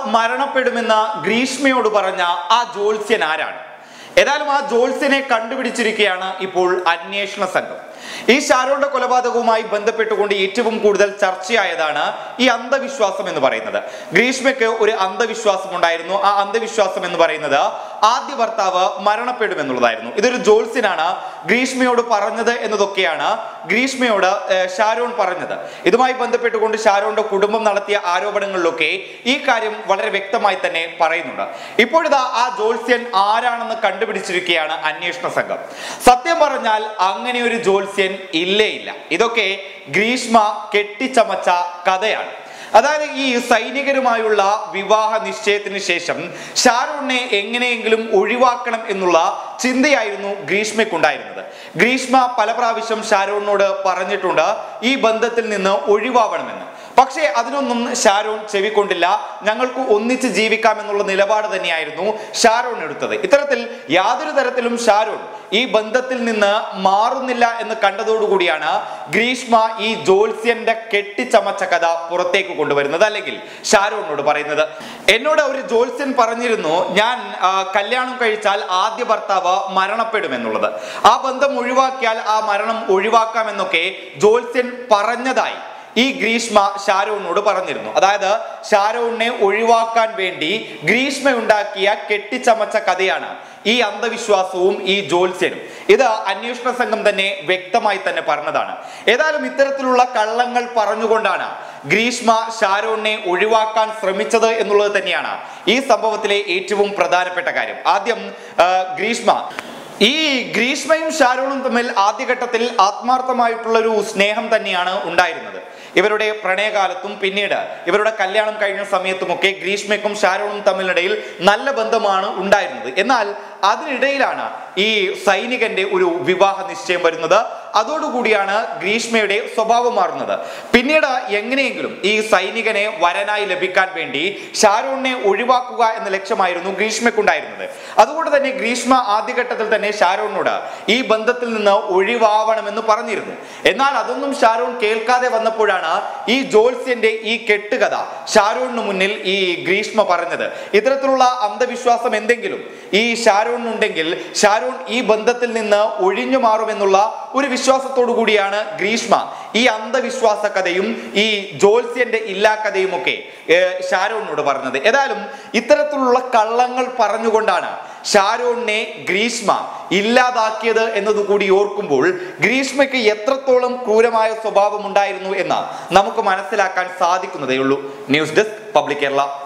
മരണപ്പെടുമെന്ന് ഗ്രീഷ്മയോട് പറഞ്ഞ ആ ജോത്സ്യൻ ആരാണ് ഏതായാലും ആ ജോത്സ്യനെ കണ്ടുപിടിച്ചിരിക്കുകയാണ് ഇപ്പോൾ അന്വേഷണ സംഘം ഈ ഷാരോന്റെ കൊലപാതകവുമായി ബന്ധപ്പെട്ടുകൊണ്ട് ഏറ്റവും കൂടുതൽ ചർച്ചയായതാണ് ഈ അന്ധവിശ്വാസം എന്ന് പറയുന്നത് ഗ്രീഷ്മയ്ക്ക് ഒരു അന്ധവിശ്വാസം ഉണ്ടായിരുന്നു ആ അന്ധവിശ്വാസം എന്ന് പറയുന്നത് ആദ്യ ഭർത്താവ് മരണപ്പെടുമെന്നുള്ളതായിരുന്നു ഇതൊരു ജോത്സ്യനാണ് ഗ്രീഷ്മയോട് പറഞ്ഞത് എന്നതൊക്കെയാണ് ഗ്രീഷ്മയോട് ഏഹ്, ഷാരോൺ പറഞ്ഞത് ഇതുമായി ബന്ധപ്പെട്ടുകൊണ്ട് ഷാരോന്റെ കുടുംബം നടത്തിയ ആരോപണങ്ങളിലൊക്കെ ഈ കാര്യം വളരെ വ്യക്തമായി തന്നെ പറയുന്നുണ്ട് ഇപ്പോഴിതാ ആ ജോത്സ്യൻ ആരാണെന്ന് കണ്ടുപിടിച്ചിരിക്കുകയാണ് അന്വേഷണ സംഘം സത്യം പറഞ്ഞാൽ അങ്ങനെ ഒരു ജോത്സ്യൻ ഇല്ലേ ഇല്ല ഇതൊക്കെ ഗ്രീഷ്മ കെട്ടിച്ചമച്ച കഥയാണ് അതായത് ഈ സൈനികരുമായുള്ള വിവാഹ നിശ്ചയത്തിന് ശേഷം ഷാരൂണിനെ എങ്ങനെയെങ്കിലും ഒഴിവാക്കണം എന്നുള്ള ചിന്തയായിരുന്നു ഗ്രീഷ്മയ്ക്കുണ്ടായിരുന്നത് ഗ്രീഷ്മ പല പ്രാവശ്യം ഷാരൂണിനോട് പറഞ്ഞിട്ടുണ്ട് ഈ ബന്ധത്തിൽ നിന്ന് ഒഴിവാവണമെന്ന് പക്ഷേ അതിനൊന്നും ഷാരോൺ ചെവിക്കൊണ്ടില്ല ഞങ്ങൾക്ക് ഒന്നിച്ച് ജീവിക്കാം എന്നുള്ള നിലപാട് തന്നെയായിരുന്നു ഷാരോൺ എടുത്തത് ഇത്തരത്തിൽ യാതൊരു തരത്തിലും ഷാരോൺ ഈ ബന്ധത്തിൽ നിന്ന് മാറുന്നില്ല എന്ന് കണ്ടതോടുകൂടിയാണ് ഗ്രീഷ്മ ഈ ജോത്സ്യന്റെ കെട്ടിച്ചമച്ച കഥ പുറത്തേക്ക് കൊണ്ടുവരുന്നത് അല്ലെങ്കിൽ ഷാരോണിനോട് പറയുന്നത് എന്നോട് ഒരു ജോത്സ്യൻ പറഞ്ഞിരുന്നു ഞാൻ ആ, കല്യാണം കഴിച്ചാൽ ആദ്യ ഭർത്താവ് മരണപ്പെടുമെന്നുള്ളത് ആ ബന്ധം ഒഴിവാക്കിയാൽ ആ മരണം ഒഴിവാക്കാമെന്നൊക്കെ ജോത്സ്യൻ പറഞ്ഞതായി ഈ ഗ്രീഷ്മ ഷാരോണിനോട് പറഞ്ഞിരുന്നു അതായത് ഷാരോണിനെ ഒഴിവാക്കാൻ വേണ്ടി ഗ്രീഷ്മ ഉണ്ടാക്കിയ കെട്ടിച്ചമച്ച കഥയാണ് ഈ അന്ധവിശ്വാസവും ഈ ജോത്സ്യനും ഇത് അന്വേഷണ സംഘം തന്നെ വ്യക്തമായി തന്നെ പറഞ്ഞതാണ് ഏതായാലും ഇത്തരത്തിലുള്ള കള്ളങ്ങൾ പറഞ്ഞുകൊണ്ടാണ് ഗ്രീഷ്മ ഷാരോണിനെ ഒഴിവാക്കാൻ ശ്രമിച്ചത് എന്നുള്ളത് തന്നെയാണ് ഈ സംഭവത്തിലെ ഏറ്റവും പ്രധാനപ്പെട്ട കാര്യം ആദ്യം ആ, ഗ്രീഷ്മ ഈ ഗ്രീഷ്മയും ഷാരോണും തമ്മിൽ ആദ്യഘട്ടത്തിൽ ആത്മാർത്ഥമായിട്ടുള്ള ഒരു സ്നേഹം തന്നെയാണ് ഉണ്ടായിരുന്നത് ഇവരുടെ പ്രണയകാലത്തും പിന്നീട് ഇവരുടെ കല്യാണം കഴിഞ്ഞ സമയത്തുമൊക്കെ ഗ്രീഷ്മയ്ക്കും ഷാരോണും തമ്മിലിടയിൽ നല്ല ബന്ധമാണ് ഉണ്ടായിരുന്നത് എന്നാൽ അതിനിടയിലാണ് ഈ സൈനികന്റെ ഒരു വിവാഹ നിശ്ചയം വരുന്നത് അതോടുകൂടിയാണ് ഗ്രീഷ്മയുടെ സ്വഭാവം മാറുന്നത് പിന്നീട് എങ്ങനെയെങ്കിലും ഈ സൈനികനെ വരനായി ലഭിക്കാൻ വേണ്ടി ഷാരോണിനെ ഒഴിവാക്കുക എന്ന ലക്ഷ്യമായിരുന്നു ഗ്രീഷ്മയ്ക്കുണ്ടായിരുന്നത് അതുകൊണ്ട് തന്നെ ഗ്രീഷ്മ ആദ്യഘട്ടത്തിൽ തന്നെ ഷാരോണിനോട് ഈ ബന്ധത്തിൽ നിന്ന് ഒഴിവാവണമെന്ന് പറഞ്ഞിരുന്നു എന്നാൽ അതൊന്നും ഷാരോൺ കേൾക്കാതെ വന്നപ്പോഴാണ് ഈ ജോത്സ്യന്റെ ഈ കെട്ടുകഥ ഷാരോണിന് മുന്നിൽ ഈ ഗ്രീഷ്മ പറഞ്ഞത് ഇത്തരത്തിലുള്ള അന്ധവിശ്വാസം എന്തെങ്കിലും ഈ ഷാരോണിനുണ്ടെങ്കിൽ ഷാരോൺ ഈ ബന്ധത്തിൽ നിന്ന് ഒഴിഞ്ഞു മാറുമെന്നുള്ള ഒരു വിശ്വാസത്തോടു കൂടിയാണ് ഗ്രീഷ്മ ഈ അന്ധവിശ്വാസ കഥയും ഈ ജോത്സ്യന്റെ ഇല്ലാ കഥയും ഒക്കെ ഏർ, ഷാരോണിനോട് പറഞ്ഞത് ഏതായാലും ഇത്തരത്തിലുള്ള കള്ളങ്ങൾ പറഞ്ഞുകൊണ്ടാണ് ഷാരോണിനെ ഗ്രീഷ്മ ഇല്ലാതാക്കിയത് എന്നതുകൂടി ഓർക്കുമ്പോൾ ഗ്രീഷ്മയ്ക്ക് എത്രത്തോളം ക്രൂരമായ സ്വഭാവം ഉണ്ടായിരുന്നു എന്ന് നമുക്ക് മനസ്സിലാക്കാൻ സാധിക്കുന്നതേ ഉള്ളൂ ന്യൂസ് ഡെസ്ക് പബ്ലിക് കേരള